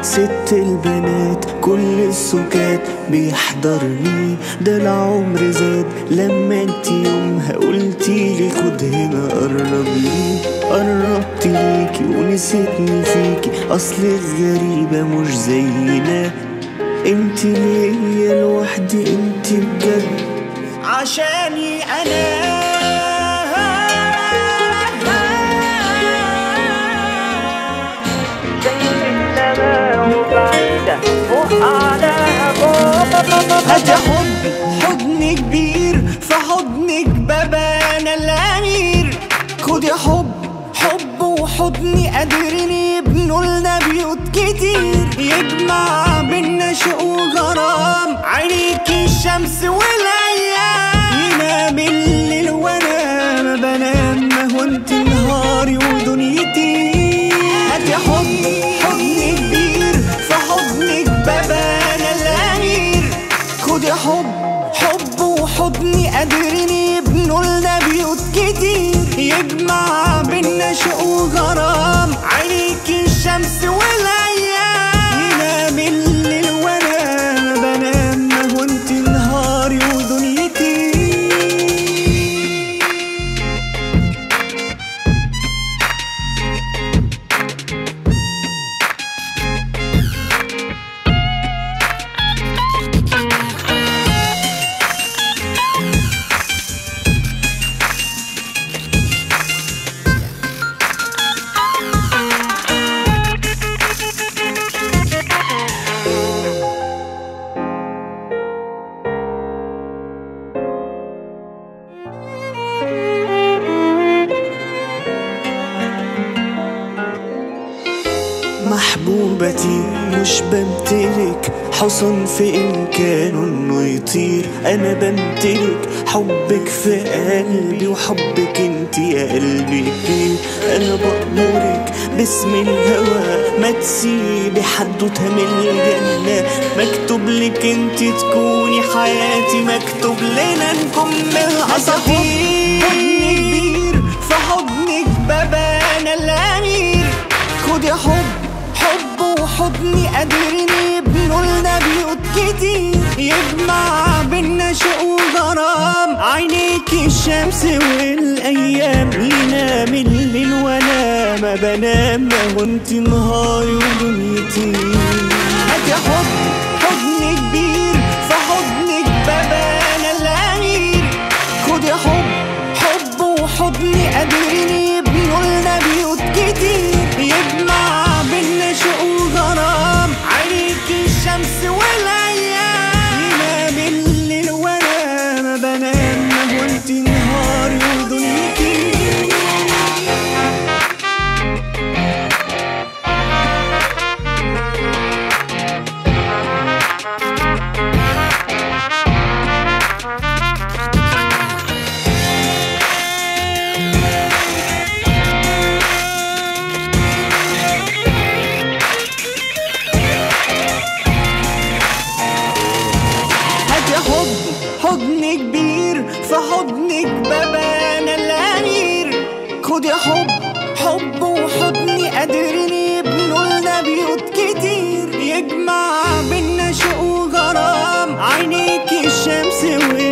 ست البنات كل السكات بيحضرني ده العمر زاد لما انت يومها قلتيلي خد هنا قرب لي قربت ليكي ونسيتني فيكي اصلك غريبة مش زينا انت ليا لوحدي انت بجد عشاني انا هات يا حب حضن كبير في حضنك بابان الامير خد يا حب حب وحضني قادرين يبنوا لنا بيوت كتير يجمع بينا شوق وغرام عينيك الشمس والايام ينام الليل وانا ما بنام ما هو انت نهاري ودنيتي هات يا حب حضن كبير في حضنك بابان الامير خد يا حب حب وحضني قادرين يبنوا لنا بيوت كتير يجمع بينا شوق وغرام عينيك الشمس والايام ينام الليل وانا ما بنام ما هو انت نهاري ودنيتي محبوبتي مش بمتلك حصن في إمكانه إنه يطير أنا بمتلك حبك في قلبي وحبك انت يا قلبي كبير أنا بأمرك باسم الهوى ما تسيبي حدوتها من الجنة مكتوب لك انت تكوني حياتي مكتوب لنا نكمل أساطير حضن كبير في حضنك بابان الأمير خد يا حب حب وحضني قادرين يبنوا لنا بيوت كتير يجمع بينا شوق وغرام عينيك الشمس والايام ينام الليل وانا ما بنام ما هو انت نهاري ودنيتي هات يا حب حضن كبير في حضنك بابان الامير خد يا حب حب وحضني قادرين يبنوا لنا بيوت كتير يجمع بينا شوق وغرام عينيك الشمس والايام ينام الليل وانا ما بنام ما هو انت نهاري ودنيتي هات يا حضن حضن كبير في حضنك بابان الامير خد يا حب حب وحضني قادرين يبنوا لنا بيوت كتير يجمع بينا شوق وغرام عينيك الشمس